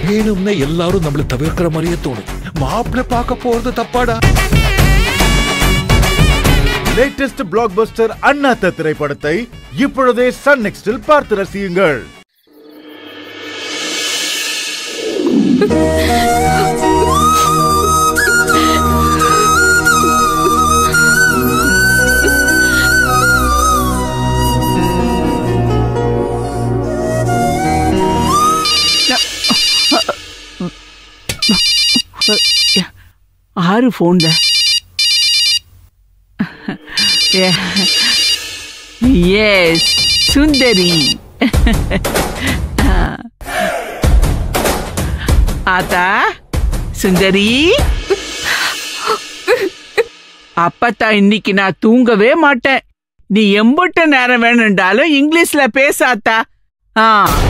வேணும்னே எல்லாரும் நம்மள தவிர்க்கிற மாதிரியே தோணும் மாப்பிள்ளை பார்க்க போறது தப்பாடா லேட்டஸ்ட் பிளாக் பஸ்டர் அண்ணாத்த திரைப்படத்தை இப்பொழுதே சன் நெக்ஸ்டில் பார்த்து ரசியுங்கள் ஆறு ஃபோன்ல எஸ் சுந்தரி ஆத்தா சுந்தரி அப்பத்தா இன்னைக்கு நான் தூங்கவே மாட்டேன் நீ எம்புட்ட நேரம் வேணும்டாலும் இங்கிலீஷ்ல பேசாத்தா ஆ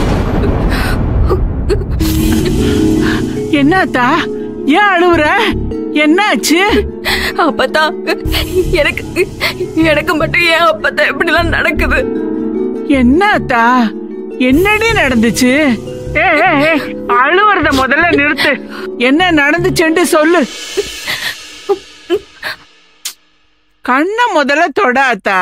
என்னாத்தா ஏன் அழுவுற என்னாச்சு அப்பத்தா எனக்கு எனக்கு மட்டும் ஏன் அப்பத்தா இப்படிலாம் நடக்குது என்னாத்தா என்னடி நடந்துச்சு ஏய், ஏய், ஏய், அழுவுறத முதல்ல நிறுத்து என்ன நடந்துச்சுன்னு சொல்லு கண்ண முதல்ல தொடாத்தா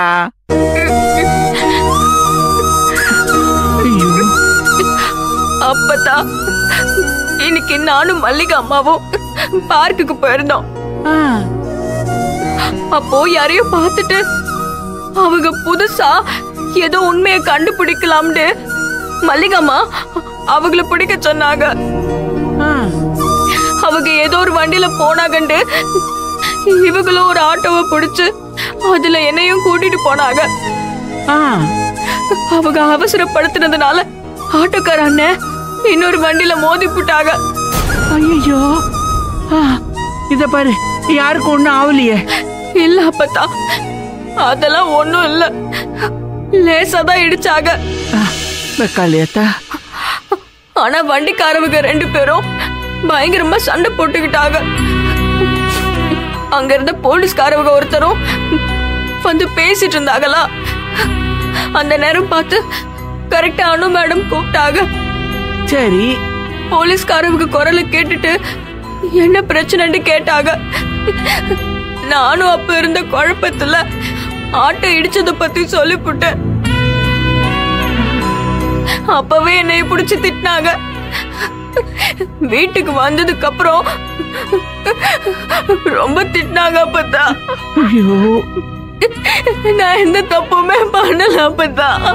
ஐயோ அப்பத்தா இன்னைக்கு நானும் மல்லிகை அம்மாவும் பார்க்குக்கு போயிருந்தோம் ஆ, அப்போ யாரையோ பார்த்துட்டு அவங்க புதுசா ஏதோ உண்மையை கண்டுபிடிக்கலாம்னு மல்லிகம்மா அவங்கள பிடிக்க சொன்னாங்க ஆ, அவங்க ஏதோ ஒரு வண்டியில போனாங்கண்டு இவங்களும் ஒரு ஆட்டோவை பிடிச்சு அதுல என்னையும் கூட்டிட்டு போனாங்க ஆ, அவங்க அவசரப்படுத்தினதுனால ஆட்டோக்கார அண்ணன் இன்னொரு வண்டியில மோதி போட்டாங்க ஐயையோ ஆ, இத பாரு யாருக்கும் ஒண்ணும் ஆவலையே இல்ல அப்பத்தா அதெல்லாம் ஒண்ணும் இல்ல லேசா தான் இடிச்சாங்க ஆ, வெக்காளியாத்தா ஆனா வண்டிக்காரவங்க ரெண்டு பேரும் பயங்கரமா சண்டை போட்டுக்கிட்டாங்க அங்க இருந்த போலீஸ்காரவங்க ஒருத்தரும் வந்து பேசிட்டு இருந்தாங்களா அந்த நேரம் பார்த்து கரெக்டா அனு மேடம் கூப்பிட்டாங்க சரி போலீஸ்காரவங்க குரலை கேட்டுட்டு என்ன பிரச்சனைன்னு கேட்டாங்க நானும் அப்ப இருந்த குழப்பத்துல ஆட்டோ இடிச்சத பத்தி சொல்லிப்புட்டேன் அப்பவே என்னை பிடிச்சு திட்டினாங்க வீட்டுக்கு வந்ததுக்கு அப்புறம் ரொம்ப திட்டினாங்க அப்பதான் ஐயோ நான் எந்த தப்புமே பண்ணல அப்பதான்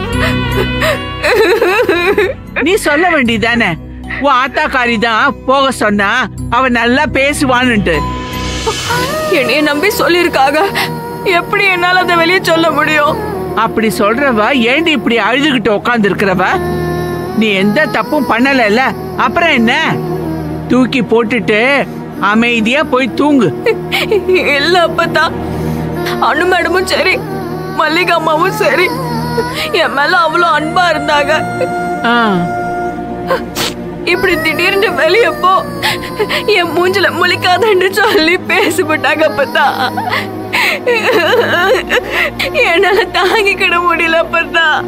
நீ சொல்ல வேண்டியதானே உன் ஆத்தாக்காரி தான் போக சொன்னா அவ நல்லா பேசுவான்னுட்டு என்னைய நம்பி சொல்லியிருக்காங்க எப்படி என்னால அதை வெளியே சொல்ல முடியும் அப்படி சொல்றவ ஏண்டி இப்படி அழுதுகிட்டு உட்கார்ந்து இருக்கிறவ நீ எந்த தப்பும் பண்ணலல்ல அப்புறம் என்ன தூக்கி போட்டுட்டு அமைதியா போய் தூங்கு இல்ல அப்பதான் அனு மேடமும் சரி மல்லிகா அம்மாவும் சரி என் மேல அவ்வளவு அன்பா இருந்தாங்க ஆ, இப்படி திடீர்னு வெளிய போ என் மூஞ்சில முழிக்காதன்னு சொல்லி பேசிவிட்டாங்க அப்பதான் என்னால தாங்கிக்கிட முடியல அப்பதான்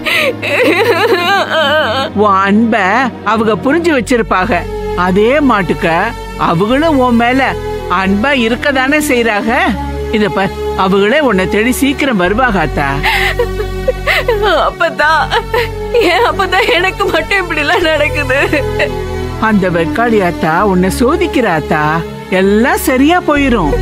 உன் அன்ப அவங்க புரிஞ்சு வச்சிருப்பாங்க அதே மாட்டுக்க அவங்களும் உன் மேல அன்பா இருக்கதானே செய்யறாங்க இத பார் அவங்களே உன்னை தேடி சீக்கிரம் வருவாங்க அத்தா அப்பதான் ஏன் அப்பதான் எனக்கு மட்டும் இப்படி எல்லாம் நடக்குது அந்த வெக்காளி அத்தா உன்னை சோதிக்கிறாத்தா எல்லாம் சரியா போயிரும்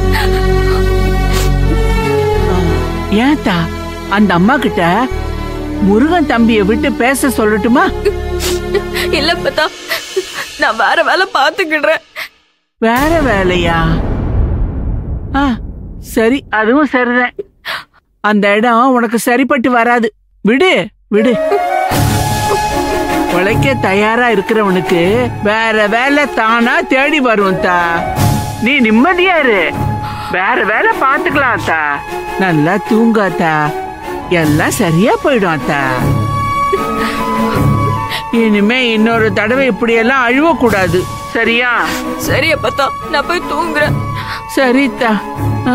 ஏத்தா அந்த அம்மா கிட்ட முருகன் தம்பிய விட்டு பேச சொல்லட்டுமா இல்ல அப்பதா நான் வேற வேலை பாத்துக்கிடுறேன் வேற வேலையா ஆ சரி அதுவும் சரிதான் அந்த இடம் உனக்கு சரிப்பட்டு வராது விடு விடு உழைக்க தயாரா இருக்கிறவனுக்கு வேற வேலை தானா தேடி வரும் தா நீ நிம்மதியா இரு வேற வேலை பாத்துக்கலாம் தா நல்லா தூங்காத்தா எல்லாம் சரியா போயிடும் அத்தா இனிமே இன்னொரு தடவை இப்படியெல்லாம் அழுவக்கூடாது சரியா சரி அப்பதா நான் போய் தூங்குறேன் சரித்தா ஆ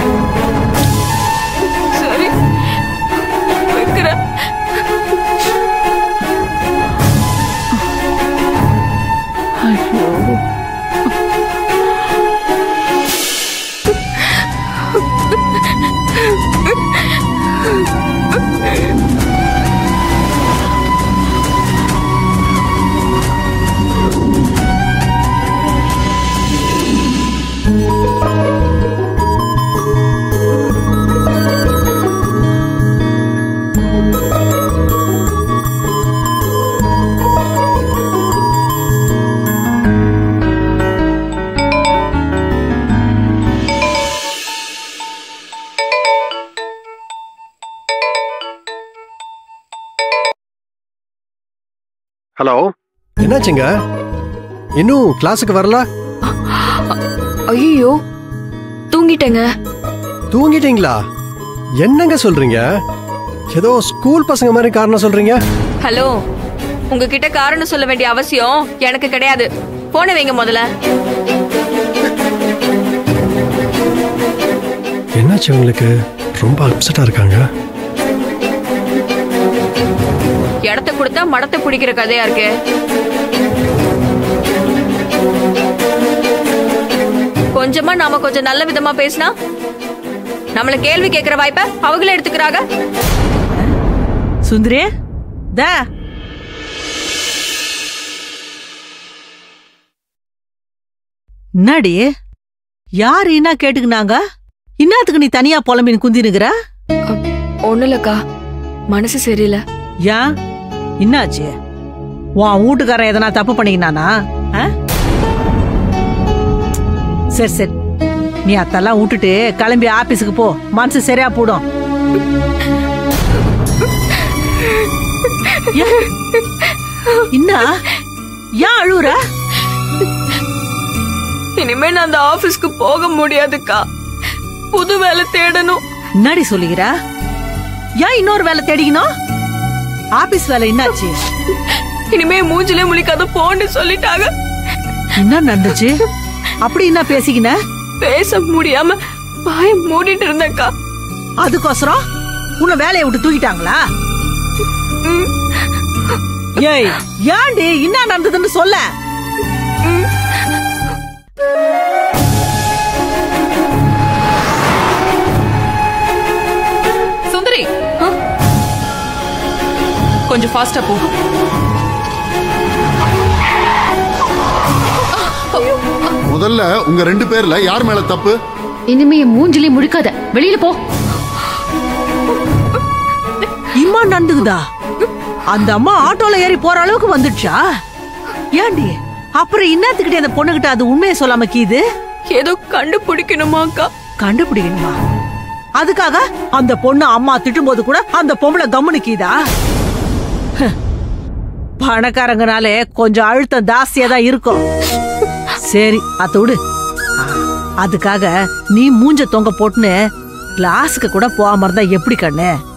சரி வைக்கிறேன் ஐயோ ஹலோ என்னாச்சுங்க இன்னும் கிளாஸுக்கு வரல ஐயோ தூங்கிட்டேங்க தூங்கிட்டீங்களா என்னங்க சொல்றீங்க ஏதோ ஸ்கூல் பசங்க மாதிரி காரணம் சொல்றீங்க ஹலோ உங்ககிட்ட காரணம் சொல்ல வேண்டிய அவசியம் எனக்கு கிடையாது போன வைங்க முதல்ல என்னாச்சு உங்களுக்கு ரொம்ப அப்செட்டா இருக்காங்க இடத்த கொடுத்தா மடத்தை பிடிக்கிற கதையா இருக்கு கொஞ்சமா நாம கொஞ்சம் நல்ல விதமா பேசினா நம்மள கேள்வி கேட்கிற வாய்ப்ப அவங்களே எடுத்துக்கிறாங்க சுந்தரி தா என்னடி யார் என்ன கேட்டுக்கினாங்க இன்னத்துக்கு நீ தனியா புலம்பின்னு குந்தினுக்குற ஒண்ணு இல்லக்கா மனசு சரியில்லை ஏன் என்னாச்சு உன் வீட்டுக்காரன் எதனா தப்பு பண்ணிக்கினானா ஆ? சரி சரி நீ அதெல்லாம் விட்டுட்டு கிளம்பி ஆபீஸுக்கு போ மனசு சரியா போடும் ஏன்? என்ன ஏன் அழுவுற இனிமே நான் அந்த ஆபீஸ்க்கு போக முடியாதுக்கா புது வேலை தேடணும் என்னடி சொல்லுகிற ஏன் இன்னொரு வேலை தேடிக்கணும் ஆபீஸ் வேலை என்னாச்சு இனிமே மூஞ்சிலே முழிக்காத போன்னு சொல்லிட்டாங்க என்ன நடந்துச்சு அப்படி என்ன பேசிக்கின பேச முடியாம வாய மூடிட்டு இருந்தேக்கா அதுக்கோசரம் உன்னை வேலையை விட்டு தூக்கிட்டாங்களா ம், ஏய் ஏன்டி என்ன நடந்ததுன்னு சொல்ல சுந்தரி கொஞ்சம் ஃபாஸ்டா போ முதல்ல உங்க ரெண்டு பேர்ல யார் மேல தப்பு இனிமே என் மூஞ்சிலே முழிக்காத வெளியில போ இம்மா நடந்துக்குதா அந்த அம்மா ஆட்டோல ஏறி போற அளவுக்கு வந்துடுச்சா ஏண்டி அப்புறம் இன்னத்துக்கிட்டே அந்த பொண்ணுகிட்ட அது உண்மையை சொல்லாம கீது ஏதோ கண்டுபிடிக்கணுமாக்கா கண்டுபிடிக்கணுமா அதுக்காக அந்த பொண்ணு அம்மா திட்டும்போது கூட அந்த பொம்பளை கம்முனுக்கீதா பணக்காரங்கனாலே கொஞ்சம் அழுத்தம் ஜாஸ்தியா தான் இருக்கும் சரி அத விடு ஆ, அதுக்காக நீ மூஞ்ச தொங்க போட்டுன்னு கிளாஸுக்கு கூட போகாம இருந்தா எப்படி கண்ணு